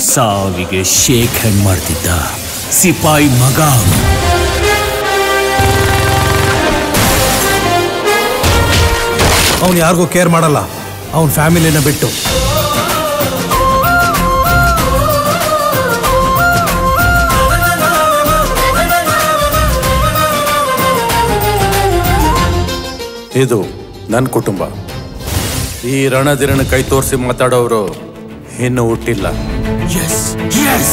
ಸಾವಿಗೆ shake hand ಮಾಡ್ತಿದ್ದ ಸಿಪಾಯಿ ಮಗ ಅವನು ಯಾರಿಗೂ ಕೇರ್ ಮಾಡಲ್ಲ ಅವನ ಫ್ಯಾಮಿಲಿನ ಬಿಟ್ಟು ಇದು ನನ್ನ ಕುಟುಂಬ ಈ ರಣದಿರಣ ಕೈ ತೋರಿಸಿ ಮಾತಾಡೋರು ಇನ್ನು ಹುಟ್ಟಿಲ್ಲ ಎಸ್ ಎಸ್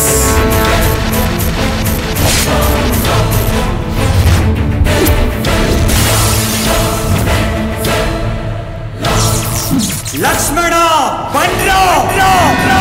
ಲಕ್ಷ್ಮಣ ಬಂದ್ರೋ